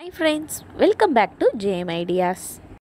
hi friends welcome back to JM ideas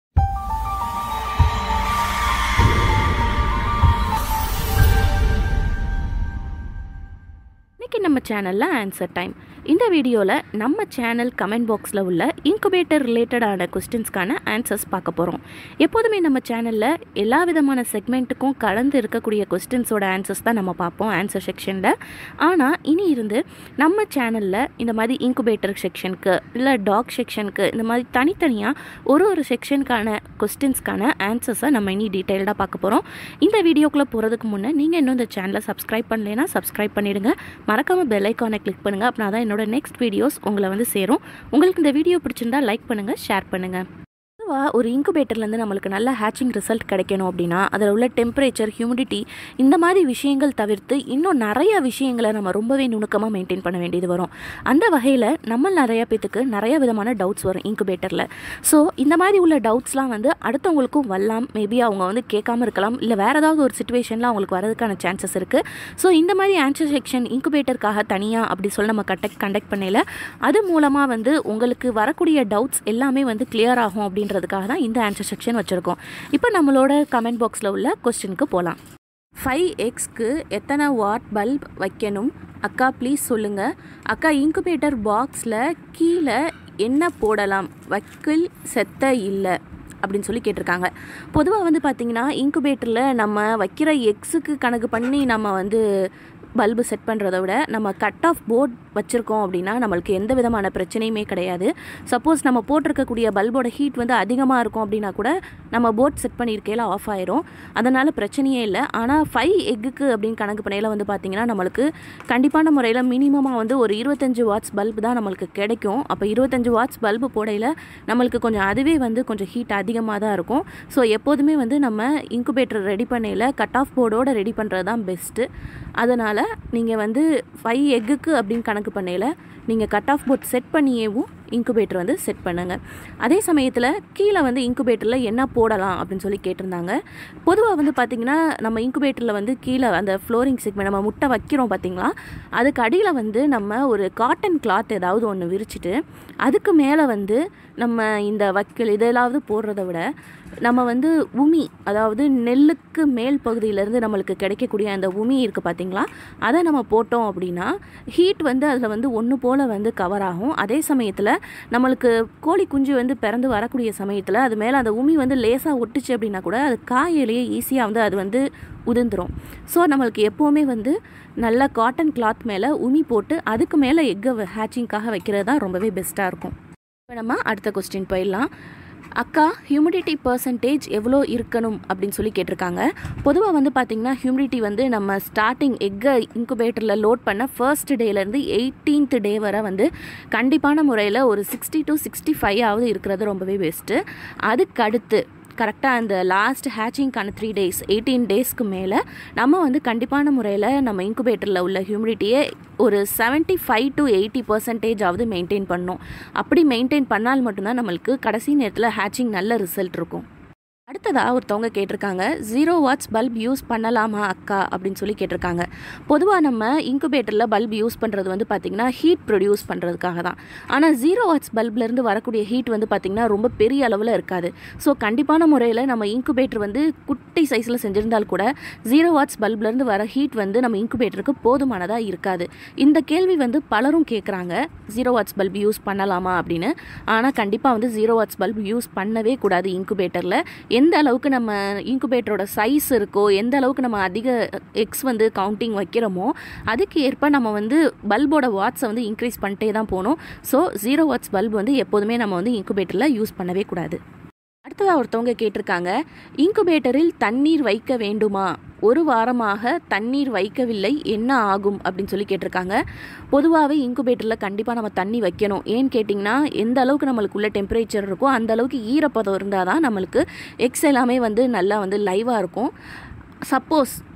இன்றைக்கி நம்ம சேனலில் ஆன்சர் டைம் இந்த வீடியோவில் நம்ம சேனல் கமெண்ட் பாக்ஸில் உள்ள இன்குபேட்டர் ரிலேட்டடான கொஸ்டின்ஸ்க்கான ஆன்சர்ஸ் பார்க்க போகிறோம் எப்போதுமே நம்ம சேனலில் எல்லா விதமான செக்மெண்ட்டுக்கும் கலந்து இருக்கக்கூடிய கொஸ்டின்ஸோட ஆன்சர்ஸ் தான் நம்ம பார்ப்போம் ஆன்சர் செக்ஷனில் ஆனால் இனி இருந்து நம்ம சேனலில் இந்த மாதிரி இன்குபேட்டர் செக்ஷனுக்கு இல்லை டாக் செக்ஷனுக்கு இந்த மாதிரி தனித்தனியாக ஒரு ஒரு செக்ஷனுக்கான கொஸ்டின்ஸ்க்கான ஆன்சர்ஸை நம்ம இனி டீட்டெயில்டாக பார்க்க போகிறோம் இந்த வீடியோக்குள்ளே போகிறதுக்கு முன்னே நீங்கள் இன்னும் இந்த சேனலை சப்ஸ்கிரைப் பண்ணலைன்னா சப்ஸ்கிரைப் பண்ணிடுங்க மறக்காமல் பெல் ஐக்கானை கிளிக் பண்ணுங்கள் அப்படின்னா தான் என்னோட நெக்ஸ்ட் வீடியோஸ் உங்களை வந்து சேரும் உங்களுக்கு இந்த வீடியோ பிடிச்சிருந்தா லைக் பண்ணுங்கள் ஷேர் பண்ணுங்கள் பொதுவாக ஒரு இன்குபேட்டர்லேருந்து நம்மளுக்கு நல்ல ஹேச்சிங் ரிசல்ட் கிடைக்கணும் அப்படின்னா அதில் உள்ள டெம்பரேச்சர் ஹியூமிடிட்டி இந்த மாதிரி விஷயங்கள் தவிர்த்து இன்னும் நிறைய விஷயங்களை நம்ம ரொம்பவே நுணுக்கமாக மெயின்டைன் பண்ண வேண்டியது வரும் அந்த வகையில் நம்ம நிறைய பேத்துக்கு நிறைய விதமான டவுட்ஸ் வரும் இன்குபேட்டரில் ஸோ இந்த மாதிரி உள்ள டவுட்ஸ்லாம் வந்து அடுத்தவங்களுக்கும் வரலாம் மேபி அவங்க வந்து கேட்காம இருக்கலாம் இல்லை வேறு ஏதாவது ஒரு சுச்சுவேஷனில் அவங்களுக்கு வரதுக்கான சான்சஸ் இருக்குது ஸோ இந்த மாதிரி ஆன்சர் செக்ஷன் இன்குபேட்டருக்காக தனியாக அப்படி சொல்லி நம்ம கண்டக்ட் கண்டக்ட் பண்ணல அது மூலமாக வந்து உங்களுக்கு வரக்கூடிய டவுட்ஸ் எல்லாமே வந்து கிளியர் ஆகும் அப்படின்ற அப்படின்றதுக்காக தான் இந்த ஆன்சர் செக்ஷன் வச்சுருக்கோம் இப்போ நம்மளோட கமெண்ட் பாக்ஸில் உள்ள கொஸ்டினுக்கு போகலாம் ஃபைவ் எக்ஸ்க்கு எத்தனை வாட் பல்ப் வைக்கணும் அக்கா ப்ளீஸ் சொல்லுங்கள் அக்கா இன்குபேட்டர் பாக்ஸில் கீழே என்ன போடலாம் வக்கில் செத்த இல்லை அப்படின்னு சொல்லி கேட்டிருக்காங்க பொதுவாக வந்து பார்த்திங்கன்னா இன்குபேட்டரில் நம்ம வைக்கிற எக்ஸுக்கு கணக்கு பண்ணி நம்ம வந்து பல்பு செட் பண்ணுறத விட நம்ம கட் ஆஃப் போர்ட் வச்சுருக்கோம் அப்படின்னா நம்மளுக்கு எந்த விதமான பிரச்சனையுமே கிடையாது சப்போஸ் நம்ம போட்டிருக்கக்கூடிய பல்போட ஹீட் வந்து அதிகமாக இருக்கும் அப்படின்னா கூட நம்ம போர்ட் செட் பண்ணியிருக்கையில் ஆஃப் ஆயிரும் அதனால் பிரச்சனையே இல்லை ஆனால் ஃபைவ் எக்குக்கு அப்படின்னு கணக்கு பண்ணையில் வந்து பார்த்திங்கன்னா நம்மளுக்கு கண்டிப்பான முறையில் மினிமமாக வந்து ஒரு இருபத்தஞ்சு வாட்ஸ் பல்பு தான் நம்மளுக்கு கிடைக்கும் அப்போ இருபத்தஞ்சு வாட்ஸ் பல்பு போடையில் நம்மளுக்கு கொஞ்சம் அதுவே வந்து கொஞ்சம் ஹீட் அதிகமாக தான் இருக்கும் ஸோ எப்போதுமே வந்து நம்ம இன்குபேட்டர் ரெடி பண்ணையில் கட் ஆஃப் போர்டோடு ரெடி பண்ணுறது தான் பெஸ்ட்டு அதனால் நீங்கள் வந்து ஃபைவ் எக்குக்கு அப்படின்னு கணக்கு பண்ணையில் நீங்கள் கட் ஆஃப் போர்ட் செட் பண்ணியேவும் இன்குபேட்டர் வந்து செட் பண்ணுங்கள் அதே சமயத்தில் கீழே வந்து இன்குபேட்டரில் என்ன போடலாம் அப்படின்னு சொல்லி கேட்டிருந்தாங்க பொதுவாக வந்து பார்த்திங்கன்னா நம்ம இன்குபேட்டரில் வந்து கீழே அந்த ஃப்ளோரிங் செக்மெண்ட் நம்ம முட்டை வைக்கிறோம் பார்த்திங்களா அதுக்கு அடியில் வந்து நம்ம ஒரு காட்டன் கிளாத் ஏதாவது ஒன்று விரிச்சிட்டு அதுக்கு மேலே வந்து நம்ம இந்த வக்கல் இதெல்லாவது போடுறத விட நம்ம வந்து உமி அதாவது நெல்லுக்கு மேல் பகுதியிலேருந்து நம்மளுக்கு கிடைக்கக்கூடிய அந்த உமி இருக்குது பார்த்திங்களா அதை நம்ம போட்டோம் அப்படின்னா ஹீட் வந்து அதில் வந்து ஒன்று போல் வந்து கவர் ஆகும் அதே சமயத்தில் நம்மளுக்கு கோழி குஞ்சு வந்து பிறந்து வரக்கூடிய சமயத்தில் அது மேலே அந்த உமி வந்து லேசாக ஒட்டுச்சு அப்படின்னா கூட அது காயிலேயே ஈஸியாக வந்து அது வந்து உதிர்ந்துடும் ஸோ நம்மளுக்கு எப்போவுமே வந்து நல்ல காட்டன் கிளாத் மேலே உமி போட்டு அதுக்கு மேலே எக்கை ஹேச்சிங்காக வைக்கிறது தான் ரொம்பவே பெஸ்ட்டாக இருக்கும் இப்போ நம்ம அடுத்த கொஸ்டின் போயிடலாம் அக்கா ஹியூமிடிட்டி பர்சன்டேஜ் எவ்வளோ இருக்கணும் அப்படின்னு சொல்லி கேட்டிருக்காங்க பொதுவாக வந்து பார்த்திங்கன்னா ஹியூமிடிட்டி வந்து நம்ம ஸ்டார்டிங் எக்கை இன்குபேட்டரில் லோட் பண்ண ஃபர்ஸ்ட் டேலேருந்து எயிட்டீன்த் டே வரை வந்து கண்டிப்பான முறையில் ஒரு சிக்ஸ்டி டு சிக்ஸ்டி ஃபைவ் ஆகுது இருக்கிறது ரொம்பவே பெஸ்ட்டு அதுக்கு அடுத்து கரெக்டாக அந்த லாஸ்ட் ஹேச்சிங்க்கான த்ரீ டேஸ் எயிட்டீன் டேஸ்க்கு மேலே நம்ம வந்து கண்டிப்பான முறையில் நம்ம இன்குபேட்டரில் உள்ள ஹியூமிடிட்டியை ஒரு seventy five to eighty percentage ஆகுது மெயின்டைன் பண்ணணும் அப்படி மெயின்டைன் பண்ணால் மட்டும்தான் நம்மளுக்கு கடைசி நேரத்தில் ஹேச்சிங் நல்ல ரிசல்ட் இருக்கும் அடுத்ததாக ஒருத்தவங்க கேட்டிருக்காங்க ஜீரோ வாட்ஸ் பல்ப் யூஸ் பண்ணலாமா அக்கா அப்படின்னு சொல்லி கேட்டிருக்காங்க பொதுவாக நம்ம இன்குபேட்டரில் பல்ப் யூஸ் பண்ணுறது வந்து பார்த்திங்கன்னா ஹீட் ப்ரொடியூஸ் பண்ணுறதுக்காக தான் ஆனால் ஜீரோ வாட்ஸ் பல்ப்லேருந்து வரக்கூடிய ஹீட் வந்து பார்த்திங்கன்னா ரொம்ப பெரிய அளவில் இருக்காது ஸோ கண்டிப்பான முறையில் நம்ம இன்குபேட்டர் வந்து குட்டி சைஸில் செஞ்சுருந்தால் கூட ஜீரோ வாட்ஸ் பல்ப்லேருந்து வர ஹீட் வந்து நம்ம இன்குபேட்டருக்கு போதுமானதாக இருக்காது இந்த கேள்வி வந்து பலரும் கேட்குறாங்க ஜீரோ வாட்ஸ் பல்ப் யூஸ் பண்ணலாமா அப்படின்னு ஆனால் கண்டிப்பாக வந்து ஜீரோ வாட்ஸ் பல்ப் யூஸ் பண்ணவே கூடாது இன்குபேட்டரில் எந்த அளவுக்கு நம்ம இன்குபேட்டரோட சைஸ் இருக்கோ எந்த அளவுக்கு நம்ம அதிக எக்ஸ் வந்து கவுண்டிங் வைக்கிறோமோ அதுக்கு ஏற்ப நம்ம வந்து பல்போட வாட்ஸை வந்து இன்க்ரீஸ் பண்ணிட்டே தான் போகணும் ஸோ ஜீரோ வாட்ஸ் பல்ப் வந்து எப்போதுமே நம்ம வந்து இன்குபேட்டரில் யூஸ் பண்ணவே கூடாது அடுத்ததாக ஒருத்தவங்க கேட்டிருக்காங்க இன்குபேட்டரில் தண்ணீர் வைக்க வேண்டுமா ஒரு வாரமாக தண்ணீர் வைக்கவில்லை என்ன ஆகும் அப்படின்னு சொல்லி கேட்டிருக்காங்க பொதுவாகவே இன்குபேட்டரில் கண்டிப்பாக நம்ம தண்ணி வைக்கணும் ஏன்னு கேட்டிங்கன்னா எந்த அளவுக்கு நம்மளுக்குள்ள டெம்பரேச்சர் இருக்கோ அந்த அளவுக்கு ஈரப்பதம் இருந்தால் தான் நம்மளுக்கு எக்ஸ் எல்லாமே வந்து நல்லா வந்து லைவாக இருக்கும் சப்போஸ்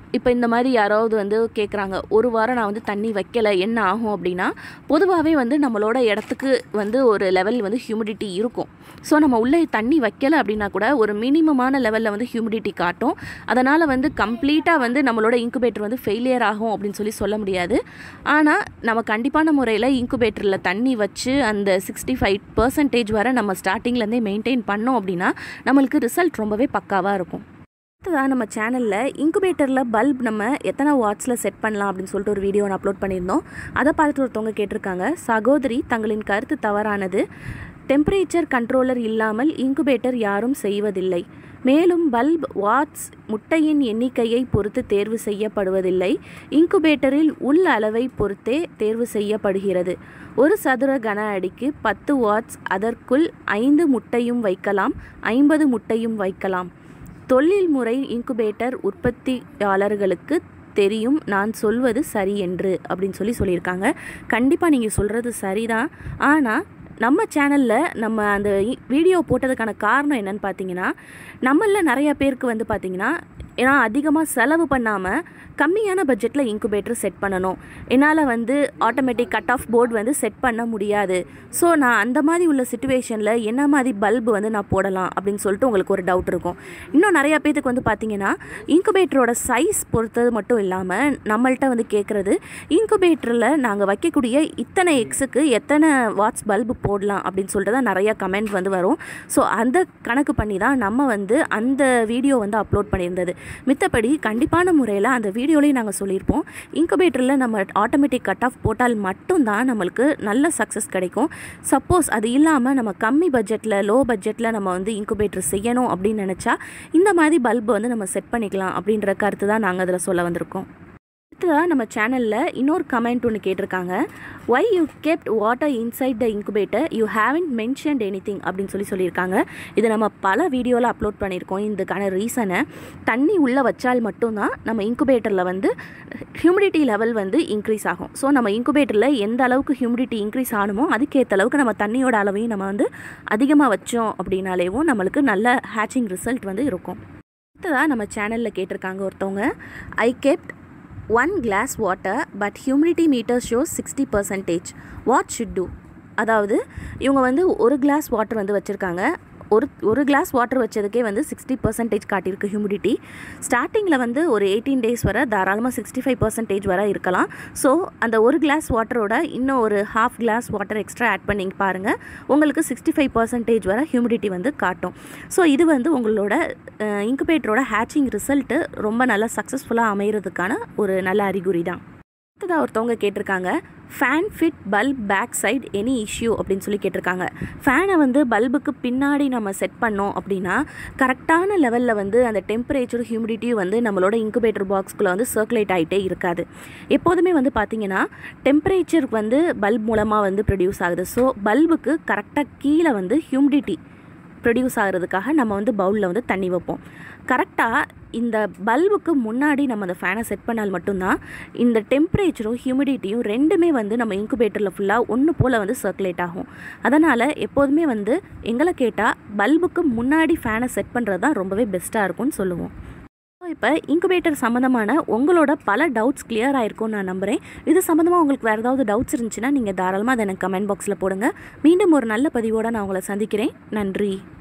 இப்போ இந்த மாதிரி யாராவது வந்து கேட்குறாங்க ஒரு வாரம் நான் வந்து தண்ணி வைக்கலை என்ன ஆகும் அப்படின்னா பொதுவாகவே வந்து நம்மளோட இடத்துக்கு வந்து ஒரு லெவல் வந்து ஹியூமிடிட்டி இருக்கும் ஸோ நம்ம உள்ளே தண்ணி வைக்கலை அப்படின்னா கூட ஒரு மினிமமான லெவலில் வந்து ஹியூமிடிட்டி காட்டும் அதனால் வந்து கம்ப்ளீட்டாக வந்து நம்மளோட இன்குபேட்டர் வந்து ஃபெயிலியர் ஆகும் அப்படின்னு சொல்லி சொல்ல முடியாது ஆனால் நம்ம கண்டிப்பான முறையில் இன்குபேட்டரில் தண்ணி வச்சு அந்த சிக்ஸ்டி ஃபைவ் பர்சன்டேஜ் வரை நம்ம ஸ்டார்டிங்லேருந்தே மெயின்டைன் பண்ணோம் அப்படின்னா நம்மளுக்கு ரிசல்ட் ரொம்பவே பக்காவாக இருக்கும் அடுத்ததாக நம்ம சேனலில் இன்குபேட்டரில் பல்ப் நம்ம எத்தனை வாட்ஸில் செட் பண்ணலாம் அப்படின்னு சொல்லிட்டு ஒரு வீடியோ நான் அப்லோட் பண்ணியிருந்தோம் அதை பார்த்துட்டு ஒருத்தவங்க கேட்டிருக்காங்க சகோதரி தங்களின் கருத்து தவறானது டெம்பரேச்சர் கண்ட்ரோலர் இல்லாமல் இன்குபேட்டர் யாரும் செய்வதில்லை மேலும் பல்ப் வாட்ஸ் முட்டையின் எண்ணிக்கையை பொறுத்து தேர்வு செய்யப்படுவதில்லை இன்குபேட்டரில் உள் அளவை பொறுத்தே தேர்வு செய்யப்படுகிறது ஒரு சதுர கன அடிக்கு பத்து வாட்ஸ் அதற்குள் ஐந்து முட்டையும் வைக்கலாம் ஐம்பது முட்டையும் வைக்கலாம் தொழில்முறை இன்குபேட்டர் உற்பத்தியாளர்களுக்கு தெரியும் நான் சொல்வது சரி என்று அப்படின்னு சொல்லி சொல்லியிருக்காங்க கண்டிப்பாக நீங்கள் சொல்கிறது சரிதான் ஆனால் நம்ம சேனலில் நம்ம அந்த வீடியோ போட்டதுக்கான காரணம் என்னன்னு பார்த்தீங்கன்னா நம்மளில் நிறைய பேருக்கு வந்து பார்த்தீங்கன்னா ஏன்னா அதிகமாக செலவு பண்ணாமல் கம்மியான பட்ஜெட்டில் இன்குபேட்டர் செட் பண்ணணும் என்னால் வந்து ஆட்டோமேட்டிக் கட் ஆஃப் போர்டு வந்து செட் பண்ண முடியாது ஸோ நான் அந்த மாதிரி உள்ள சுச்சுவேஷனில் என்ன மாதிரி பல்பு வந்து நான் போடலாம் அப்படின்னு சொல்லிட்டு உங்களுக்கு ஒரு டவுட் இருக்கும் இன்னும் நிறையா பேத்துக்கு வந்து பார்த்தீங்கன்னா இன்குபேட்டரோட சைஸ் பொறுத்தது மட்டும் இல்லாமல் நம்மள்ட்ட வந்து கேட்குறது இன்குபேட்டரில் நாங்கள் வைக்கக்கூடிய இத்தனை எக்ஸுக்கு எத்தனை வாட்ஸ் பல்பு போடலாம் அப்படின்னு சொல்லிட்டு தான் நிறையா கமெண்ட் வந்து வரும் ஸோ அந்த கணக்கு பண்ணி தான் நம்ம வந்து அந்த வீடியோ வந்து அப்லோட் பண்ணியிருந்தது மித்தபடி கண்டிப்பான முறையில் அந்த வீடியோலையும் நாங்கள் சொல்லியிருப்போம் இன்குபேட்டரில் நம்ம ஆட்டோமேட்டிக் கட் ஆஃப் போட்டால் மட்டும்தான் நம்மளுக்கு நல்ல சக்ஸஸ் கிடைக்கும் சப்போஸ் அது இல்லாமல் நம்ம கம்மி பட்ஜெட்டில் லோ பட்ஜெட்டில் நம்ம வந்து இன்குபேட்டர் செய்யணும் அப்படின்னு நினச்சா இந்த மாதிரி பல்பு வந்து நம்ம செட் பண்ணிக்கலாம் அப்படின்ற கருத்து தான் நாங்கள் அதில் சொல்ல வந்திருக்கோம் அடுத்ததாக நம்ம சேனலில் இன்னொரு கமெண்ட் ஒன்று கேட்டிருக்காங்க why you kept water inside the incubator you haven't mentioned anything அப்படின்னு சொல்லி சொல்லியிருக்காங்க இது நம்ம பல வீடியோவில் அப்லோட் பண்ணியிருக்கோம் இதுக்கான ரீசனை தண்ணி உள்ளே வச்சால் மட்டும்தான் நம்ம இன்குபேட்டரில் வந்து ஹியூமிடிட்டி லெவல் வந்து இன்க்ரீஸ் ஆகும் ஸோ நம்ம இன்குபேட்டரில் எந்த அளவுக்கு ஹியூமிடிட்டி இன்க்ரீஸ் ஆகணுமோ அதுக்கேற்ற அளவுக்கு நம்ம தண்ணியோட அளவையும் நம்ம வந்து அதிகமாக வச்சோம் அப்படின்னாலேவும் நம்மளுக்கு நல்ல ஹேச்சிங் ரிசல்ட் வந்து இருக்கும் அடுத்ததாக நம்ம சேனலில் கேட்டிருக்காங்க ஒருத்தவங்க I kept one glass water but humidity meter shows sixty percentage what should do அதாவது இவங்க வந்து ஒரு கிளாஸ் வாட்டர் வந்து வச்சுருக்காங்க ஒரு ஒரு கிளாஸ் வாட்டர் வச்சதுக்கே வந்து சிக்ஸ்டி பர்சன்டேஜ் காட்டியிருக்கு ஹியூமிடிட்டி ஸ்டார்டிங்கில் வந்து ஒரு எயிட்டீன் டேஸ் வரை தாராளமாக சிக்ஸ்டி ஃபைவ் பர்சன்டேஜ் வரை இருக்கலாம் ஸோ அந்த ஒரு கிளாஸ் வாட்டரோட இன்னும் ஒரு half glass water extra add பண்ணி பாருங்கள் உங்களுக்கு சிக்ஸ்டி ஃபைவ் பர்சன்டேஜ் வரை ஹியூமிடிட்டி வந்து காட்டும் ஸோ இது வந்து உங்களோட இன்குபேட்டரோட ஹேச்சிங் ரிசல்ட்டு ரொம்ப நல்லா சக்ஸஸ்ஃபுல்லாக அமைகிறதுக்கான ஒரு நல்ல அறிகுறி தான் அடுத்ததாக ஒருத்தவங்க கேட்டிருக்காங்க fan fit bulb back side any issue அப்படின்னு சொல்லி கேட்டிருக்காங்க ஃபேனை வந்து பல்புக்கு பின்னாடி நம்ம செட் பண்ணோம் அப்படின்னா கரெக்டான லெவலில் வந்து அந்த டெம்பரேச்சர் ஹியூமிடிட்டியும் வந்து நம்மளோட இன்குபேட்டர் பாக்ஸ்குள்ளே வந்து சர்க்குலேட் ஆகிட்டே இருக்காது எப்போதுமே வந்து பார்த்திங்கன்னா டெம்பரேச்சர் வந்து பல்ப் மூலமாக வந்து ப்ரொடியூஸ் ஆகுது ஸோ பல்புக்கு கரெக்டாக கீழே வந்து ஹியூமிடிட்டி ப்ரொடியூஸ் ஆகிறதுக்காக நம்ம வந்து பவுலில் வந்து தண்ணி வைப்போம் கரெக்டாக இந்த பல்புக்கு முன்னாடி நம்ம அந்த ஃபேனை செட் பண்ணால் மட்டும்தான் இந்த டெம்பரேச்சரும் ஹியூமிடிட்டியும் ரெண்டுமே வந்து நம்ம இன்குபேட்டரில் ஃபுல்லாக ஒன்று போல் வந்து சர்க்குலேட் ஆகும் அதனால் எப்போதுமே வந்து எங்களை கேட்டால் பல்புக்கு முன்னாடி ஃபேனை செட் பண்ணுறது தான் ரொம்பவே பெஸ்ட்டாக இருக்கும்னு சொல்லுவோம் இப்போ இன்குபேட்டர் சம்மந்தமான உங்களோட பல டவுட்ஸ் கிளியர் ஆயிருக்கும்னு நான் நம்புகிறேன் இது சம்மந்தமாக உங்களுக்கு வேறு ஏதாவது டவுட்ஸ் இருந்துச்சுன்னா நீங்கள் தாராளமாக அதை எனக்கு கமெண்ட் பாக்ஸில் போடுங்க மீண்டும் ஒரு நல்ல பதிவோடு நான் உங்களை சந்திக்கிறேன் நன்றி